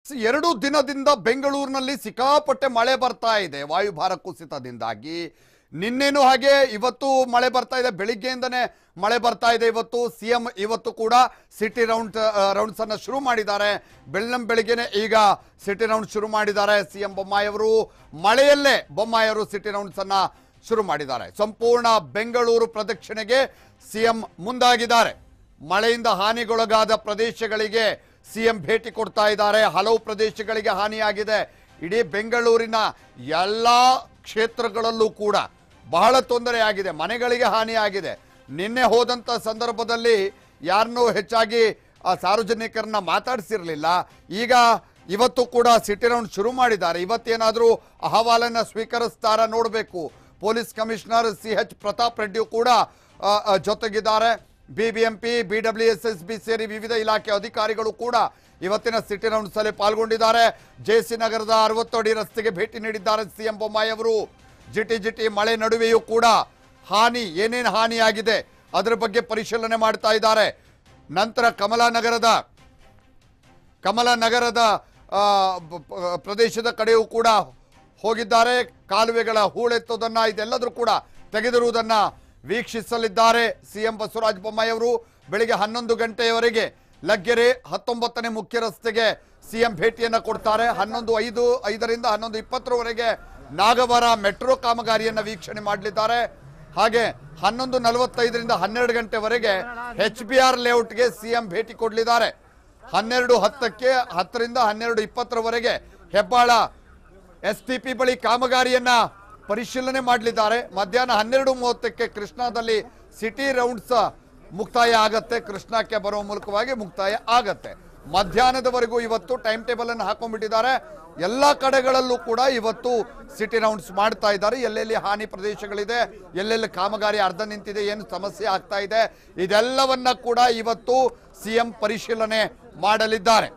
ಎರಡು ದಿನದಿಂದ ಬೆಂಗಳೂರಿನಲ್ಲಿ ಸಿಕ್ಕಾಪಟ್ಟೆ ಮಳೆ ಬರ್ತಾ ಇದೆ ವಾಯುಭಾರ ಕುಸಿತದಿಂದಾಗಿ ನಿನ್ನೆನೂ ಹಾಗೆ ಇವತ್ತು ಮಳೆ ಬರ್ತಾ ಇದೆ ಬೆಳಿಗ್ಗೆಯಿಂದನೇ ಮಳೆ ಬರ್ತಾ ಇದೆ ಇವತ್ತು ಸಿಎಂ ಇವತ್ತು ಕೂಡ ಸಿಟಿ ರೌಂಡ್ ರೌಂಡ್ಸ್ ಅನ್ನ ಶುರು ಮಾಡಿದ್ದಾರೆ ಬೆಳ್ಳಂ ಬೆಳಿಗ್ಗೆನೆ ಈಗ ಸಿಟಿ ರೌಂಡ್ ಶುರು ಮಾಡಿದ್ದಾರೆ ಸಿಎಂ ಬೊಮ್ಮಾಯಿಯವರು ಮಳೆಯಲ್ಲೇ ಬೊಮ್ಮಾಯಿಯವರು ಸಿಟಿ ರೌಂಡ್ಸ್ ಅನ್ನ ಶುರು ಮಾಡಿದ್ದಾರೆ ಸಂಪೂರ್ಣ ಬೆಂಗಳೂರು ಪ್ರದಕ್ಷಿಣೆಗೆ ಸಿಎಂ ಮುಂದಾಗಿದ್ದಾರೆ ಮಳೆಯಿಂದ ಹಾನಿಗೊಳಗಾದ ಪ್ರದೇಶಗಳಿಗೆ ಸಿಎಂ ಭೇಟಿ ಕೊಡ್ತಾ ಇದ್ದಾರೆ ಹಲವು ಪ್ರದೇಶಗಳಿಗೆ ಹಾನಿಯಾಗಿದೆ ಇಡೀ ಬೆಂಗಳೂರಿನ ಎಲ್ಲ ಕ್ಷೇತ್ರಗಳಲ್ಲೂ ಕೂಡ ಬಹಳ ತೊಂದರೆಯಾಗಿದೆ ಮನೆಗಳಿಗೆ ಹಾನಿಯಾಗಿದೆ ನಿನ್ನೆ ಹೋದಂಥ ಸಂದರ್ಭದಲ್ಲಿ ಯಾರನ್ನೂ ಹೆಚ್ಚಾಗಿ ಆ, ಸಾರ್ವಜನಿಕರನ್ನ ಮಾತಾಡಿಸಿರಲಿಲ್ಲ ಈಗ ಇವತ್ತು ಕೂಡ ಸಿಟಿ ರೌಂಡ್ ಶುರು ಮಾಡಿದ್ದಾರೆ ಇವತ್ತೇನಾದರೂ ಅಹವಾಲನ್ನ ಸ್ವೀಕರಿಸ್ತಾರ ನೋಡಬೇಕು police commissioner C H Pratap Reddy ಕೂಡ ಆ, ಆ, ಜೊತೆಗಿದ್ದಾರೆ BBMP BW S S B ಸೇರಿ ವಿವಿಧ ಇಲಾಖೆ ಅಧಿಕಾರಿಗಳು ಕೂಡ ಇವತ್ತಿನ ಸಿಟಿ ರೌಂಡ್ಸ್ ಅಲ್ಲಿ ಪಾಲ್ಗೊಂಡಿದ್ದಾರೆ ಜೆಸಿ ನಗರದ ಅರವತ್ತು ಅಡಿ ರಸ್ತೆಗೆ ಭೇಟಿ ನೀಡಿದ್ದಾರೆ ಸಿಎಂ ಬೊಮ್ಮಾಯಿ ಅವರು ಜಿಟಿ ಜಿಟಿ ಮಳೆ ನಡುವೆಯೂ ಕೂಡ ಹಾನಿ ಏನೇನು ಹಾನಿಯಾಗಿದೆ ಅದರ ಬಗ್ಗೆ ಪರಿಶೀಲನೆ ಮಾಡ್ತಾ ಇದ್ದಾರೆ ನಂತರ ಕಮಲಾನಗರದ ಕಮಲನಗರದ ಆ, ಬ- ಪ- ಪ್ರದೇಶದ ಕಡೆಯೂ ಕೂಡ ಹೋಗಿದ್ದಾರೆ ಕಾಲುವೆಗಳ ಹೂಳೆತ್ತೋದನ್ನ ಇದೆಲ್ಲದರೂ ಕೂಡ ತೆಗೆದಿರುವುದನ್ನ ವೀಕ್ಷಿಸಲಿದ್ದಾರೆ ಸಿಎಂ ಬಸವರಾಜ ಬೊಮ್ಮಾಯಿ ಅವರು ಬೆಳಿಗ್ಗೆ ಹನ್ನೊಂದು ಗಂಟೆಯವರೆಗೆ ಲಗ್ಗೆರೆ ಹತ್ತೊಂಬತ್ತನೇ ಮುಖ್ಯ ರಸ್ತೆಗೆ ಸಿಎಂ ಭೇಟಿಯನ್ನ ಕೊಡ್ತಾರೆ ಹನ್ನೊಂದು ಐದು ಐದರಿಂದ ಹನ್ನೊಂದು ಇಪ್ಪತ್ತರವರೆಗೆ ನಾಗವರ ಮೆಟ್ರೋ ಕಾಮಗಾರಿಯನ್ನ ವೀಕ್ಷಣೆ ಮಾಡಲಿದ್ದಾರೆ ಹಾಗೆ ಹನ್ನೊಂದು ನಲವತ್ತೈದರಿಂದ ಹನ್ನೆರಡು ಗಂಟೆವರೆಗೆ ಎಚ್ ಬಿ ಆರ್ ಲೇಔಟ್ಗೆ ಸಿಎಂ ಭೇಟಿ ಕೊಡಲಿದ್ದಾರೆ ಹನ್ನೆರಡು ಹತ್ತಕ್ಕೆ ಹತ್ತರಿಂದ ಹನ್ನೆರಡು ಇಪ್ಪತ್ತರವರೆಗೆ ಹೆಬ್ಬಾಳ ಎಸ್ ಟಿ ಪಿ ಬಳಿ ಕಾಮಗಾರಿಯನ್ನ ಪರಿಶೀಲನೆ ಮಾಡಲಿದ್ದಾರೆ ಮಧ್ಯಾಹ್ನ ಹನ್ನೆರಡು ಮೂವತ್ತಕ್ಕೆ ಕೃಷ್ಣಾದಲ್ಲಿ ಸಿಟಿ ರೌಂಡ್ಸ್ ಮುಕ್ತಾಯ ಆಗತ್ತೆ ಕೃಷ್ಣಕ್ಕೆ ಬರುವ ಮೂಲಕವಾಗಿ ಮುಕ್ತಾಯ ಆಗತ್ತೆ ಮಧ್ಯಾಹ್ನದವರೆಗೂ ಇವತ್ತು ಟೈಮ್ ಟೇಬಲ್ ಅನ್ನು ಹಾಕೊಂಡ್ಬಿಟ್ಟಿದ್ದಾರೆ ಎಲ್ಲ ಕಡೆಗಳಲ್ಲೂ ಕೂಡ ಇವತ್ತು ಸಿಟಿ ರೌಂಡ್ಸ್ ಮಾಡ್ತಾ ಇದ್ದಾರೆ ಎಲ್ಲೆಲ್ಲಿ ಹಾನಿ ಪ್ರದೇಶಗಳಿದೆ ಎಲ್ಲೆಲ್ಲಿ ಕಾಮಗಾರಿ ಅರ್ಧ ನಿಂತಿದೆ ಏನು ಸಮಸ್ಯೆ ಆಗ್ತಾ ಇದೆ ಇದೆಲ್ಲವನ್ನ ಕೂಡ ಇವತ್ತು ಸಿಎಂ ಪರಿಶೀಲನೆ ಮಾಡಲಿದ್ದಾರೆ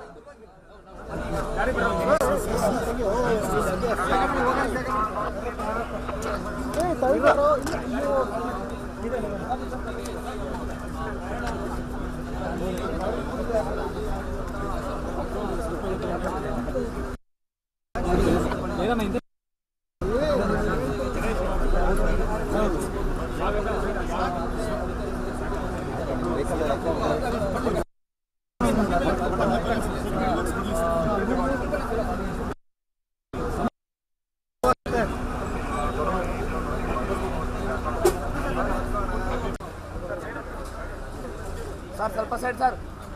ಸರ್ ಸ್ವಲ್ಪ ಸೈಡ್ ಸರ್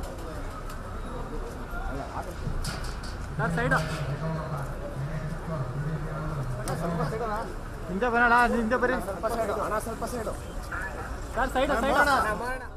ಸರ್ ಸೈಡ್ ಹಿಂದೆ ಬರೋಣ ಹಿಂದೆ ಬರೀ ಸ್ವಲ್ಪ ಸೈಡ್ ಅಣ್ಣ ಸ್ವಲ್ಪ ಸೈಡು ಸರ್ ಸೈಡ್ ಸೈಡ್